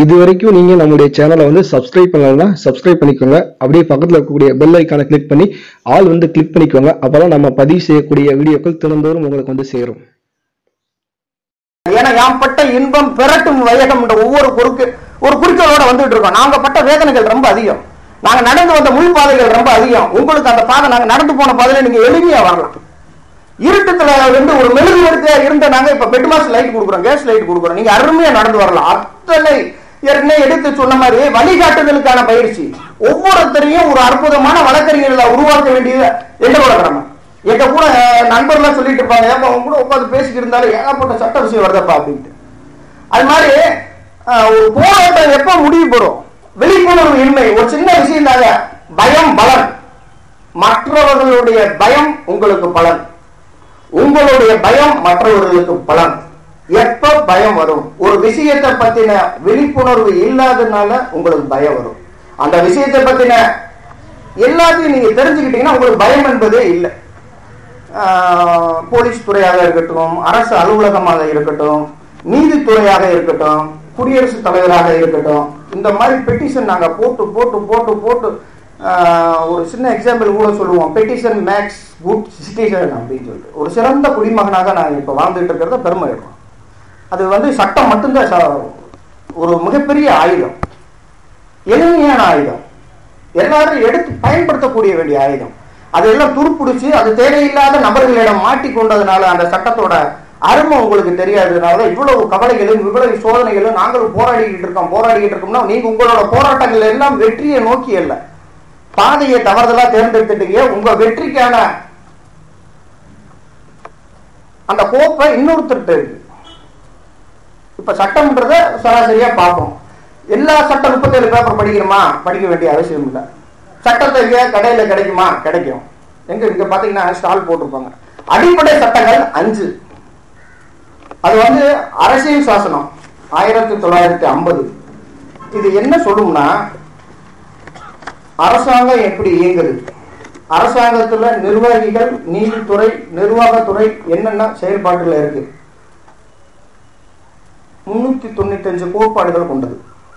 இது வரைக்கும் நீங்க நம்முடைய சேனலை வந்து சப்ஸ்கிரைப் பண்ணலன்னா சப்ஸ்கிரைப் பண்ணிக்கோங்க அப்படியே பக்கத்துல இருக்கக்கூடிய பெல் ஐக்கானை கிளிக் பண்ணி ஆல் வந்து கிளிக் பண்ணிக்கோங்க அப்பதான் நம்ம பதிவு செய்யக்கூடிய வீடியோக்கள் தினந்தோறும் உங்களுக்கு வந்து சேரும் ஏன்னா யாம் பட்ட இன்பம் பெறட்டும் வையகம் என்ற ஒவ்வொரு குறுக்கு ஒரு குறிக்கோளோட வந்துட்டு இருக்கோம் நாங்க பட்ட வேதனைகள் ரொம்ப அதிகம் நாங்க நடந்து வந்த முள் பாதைகள் ரொம்ப அதிகம் உங்களுக்கு அந்த பாதை நாங்க நடந்து போன பாதையில நீங்க எளிமையா வரலாம் இருட்டுத்துல வந்து ஒரு மெழுகு எடுத்து இருந்த நாங்க இப்ப பெட் மாஸ் லைட் கொடுக்குறோம் கேஸ் லைட் கொடுக்குறோம் நீங்க அருமையா நடந்து வரலாம் அத்தனை ஏற்கனவே எடுத்து சொன்ன மாதிரி வழிகாட்டுதலுக்கான பயிற்சி ஒவ்வொருத்தரையும் ஒரு அற்புதமான வழக்கறிஞர்களை உருவாக்க வேண்டியது எங்களோட கடமை எங்க கூட அஹ், நண்பர்லாம் சொல்லிட்டு இருப்பாங்க ஏப்பா அவங்க கூட உட்காந்து பேசிக்கிட்டு இருந்தாலும் ஏகப்பட்ட சட்ட விஷயம் வருதப்பா அப்படின்ட்டு அது மாதிரி அஹ், ஒரு போராட்டம் எப்ப முடிவு பெறும் விழிப்புணர்வு இன்மை ஒரு சின்ன விஷயம் தாங்க பயம் பலன் மற்றவர்களுடைய பயம் உங்களுக்கு பலன் உங்களுடைய பயம் மற்றவர்களுக்கு பலன் எப்ப பயம் வரும் ஒரு விஷயத்தை பத்தின விழிப்புணர்வு இல்லாதனால உங்களுக்கு பயம் வரும் அந்த விஷயத்தை பத்தின எல்லாத்தையும் நீங்க தெரிஞ்சுக்கிட்டீங்கன்னா உங்களுக்கு பயம் என்பதே இல்லை ஆஹ், போலீஸ் துறையாக இருக்கட்டும் அரசு அலுவலகமாக இருக்கட்டும் நீதித்துறையாக இருக்கட்டும் குடியரசுத் தலைவராக இருக்கட்டும் இந்த மாதிரி பெட்டிஷன் நாங்க போட்டு போட்டு போட்டு போட்டு ஆஹ், ஒரு சின்ன எக்ஸாம்பிள் கூட சொல்லுவோம் பெட்டிஷன் மேக்ஸ் குட் சிட்டிசன் அப்படின்னு சொல்லிட்டு ஒரு சிறந்த குடிமகனாக நான் இப்ப வாழ்ந்துட்டு இருக்கிறத பெருமை எடுறோம் அது வந்து சட்டம் மட்டும்தான் ச- ஒரு மிகப்பெரிய ஆயுதம் எளிமையான ஆயுதம் எல்லாரும் எடுத்து பயன்படுத்தக்கூடிய வேண்டிய ஆயுதம் அதெல்லாம் துருப்பிடிச்சு அது தேவையில்லாத நபர்களிடம் மாட்டிக்கொண்டதுனால அந்த சட்டத்தோட அருமை உங்களுக்கு தெரியாததுனால தான் இவ்வளவு கவலைகளும் இவ்வளவு சோதனைகளும் நாங்களும் போராடிக்கிட்டு இருக்கோம் போராடிக்கிட்டு இருக்கோம்னா நீங்க உங்களோட போராட்டங்கள் எல்லாம் வெற்றியை நோக்கி அல்ல பாதையை தவறுதலா தேர்ந்தெடுத்துட்டீங்க உங்க வெற்றிக்கான அந்த கோப்பை இன்னொருத்தர்கிட்ட இருக்கு இப்ப சட்டம்ன்றத சராசரியா பார்ப்போம் எல்லா சட்டம் முப்பத்தேழு பேப்பர் படிக்கிறோமா படிக்க வேண்டிய அவசியம் இல்லை சட்டத்தை எங்க கடையில கிடைக்குமா கிடைக்கும் எங்க இங்க பாத்தீங்கன்னா ஸ்டால் போட்டிருப்பாங்க அடிப்படை சட்டங்கள் அஞ்சு அது வந்து அரசியல் சாசனம் ஆயிரத்தி தொள்ளாயிரத்தி ஐம்பது இது என்ன சொல்லும்னா அரசாங்கம் எப்படி இயங்குது அரசாங்கத்துல நிர்வாகிகள் நீதித்துறை நிர்வாகத்துறை என்னென்ன செயல்பாட்டுல இருக்கு முன்னூத்தி தொண்ணூத்தஞ்சு கோட்பாடுகள் கொண்டது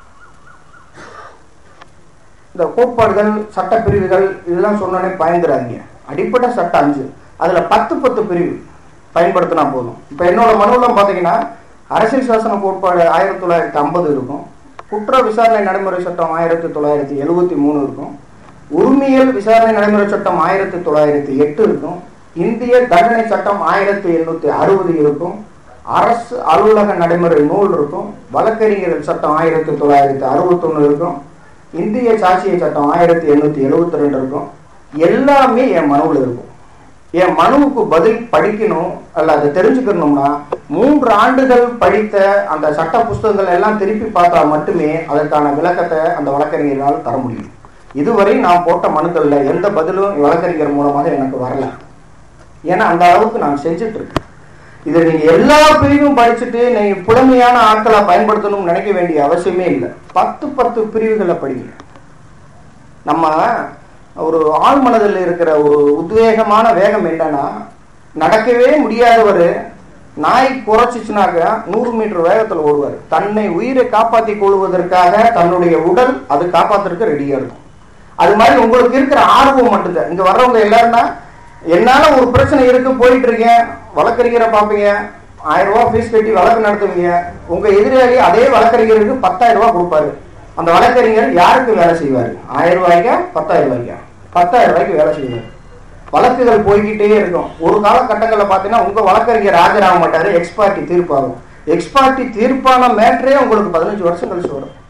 இந்த கோட்பாடுகள் சட்டப்பிரிவுகள் இதெல்லாம் சொன்னோடனே பயந்துடாதீங்க அடிப்படை சட்டம் அஞ்சு அதுல பத்து பத்து பிரிவு பயன்படுத்தினா போதும் இப்ப என்னோட மனுவில் பாத்தீங்கன்னா அரசியல் சாசன கோட்பாடு ஆயிரத்தி தொள்ளாயிரத்தி ஐம்பது இருக்கும் குற்ற விசாரணை நடைமுறை சட்டம் ஆயிரத்தி தொள்ளாயிரத்தி எழுபத்தி மூணு இருக்கும் உரிமையல் விசாரணை நடைமுறை சட்டம் ஆயிரத்தி தொள்ளாயிரத்தி எட்டு இருக்கும் இந்திய தண்டனை சட்டம் ஆயிரத்தி எண்ணூத்தி அறுபது இருக்கும் அரசு அலுவலக நடைமுறை நூல் இருக்கும் வழக்கறிஞர் சட்டம் ஆயிரத்தி தொள்ளாயிரத்தி அறுபத்தொன்னு இருக்கும் இந்திய சாட்சிய சட்டம் ஆயிரத்தி எண்ணூத்தி எழுபத்தி ரெண்டு இருக்கும் எல்லாமே என் மனுவில் இருக்கும் என் மனுவுக்கு பதில் படிக்கணும் அல்ல அதை தெரிஞ்சுக்கணும்னா மூன்று ஆண்டுகள் படித்த அந்த சட்ட புஸ்தகங்கள் எல்லாம் திருப்பி பார்த்தா மட்டுமே அதற்கான விளக்கத்தை அந்த வழக்கறிஞரால் தர முடியும் இதுவரை நான் போட்ட மனுக்கள்ல எந்த பதிலும் வழக்கறிஞர் மூலமாக எனக்கு வரல ஏன்னா அந்த அளவுக்கு நான் செஞ்சுட்டு இருக்கேன் இதை நீங்க எல்லா பிரிவும் படிச்சுட்டு நீங்க புலமையான ஆட்களை பயன்படுத்தணும்னு நினைக்க வேண்டிய அவசியமே இல்லை பத்து பத்து பிரிவுகளை படிங்க நம்ம ஒரு ஆழ் மனதில் இருக்கிற ஒரு உத்வேகமான வேகம் என்னன்னா நடக்கவே முடியாதவர் நாய் குறைச்சிச்சுனாக்க நூறு மீட்டர் வேகத்தில் ஓடுவார் தன்னை உயிரை காப்பாற்றி கொள்வதற்காக தன்னுடைய உடல் அது காப்பாத்துறதுக்கு ரெடியா இருக்கும் அது மாதிரி உங்களுக்கு இருக்கிற ஆர்வம் மட்டும்தான் இங்க வர்றவங்க எல்லாருன்னா என்னால ஒரு பிரச்சனை இருக்கு போயிட்டு இருக்கேன் வழக்கறிஞரை பார்ப்பீங்க ஆயிரம் ரூபாய் ஃபீஸ் கட்டி வழக்கு நடத்துவீங்க உங்க எதிராளி அதே வழக்கறிஞருக்கு பத்தாயிரம் ரூபாய் கொடுப்பாரு அந்த வழக்கறிஞர் யாருக்கு வேலை செய்வாரு ஆயிரம் ரூபாய்க்கா பத்தாயிரம் ரூபாய்க்கா பத்தாயிரம் ரூபாய்க்கு வேலை செய்வார் வழக்குகள் போய்கிட்டே இருக்கும் ஒரு காலகட்டங்களில் பார்த்தீங்கன்னா உங்க வழக்கறிஞர் ஆஜராக மாட்டாரு எக்ஸ்பார்ட்டி தீர்ப்பாகும் எக்ஸ்பார்ட்டி தீர்ப்பான மேட்டரே உங்களுக்கு பதினஞ்சு வருஷம் கழிச்சு வரும்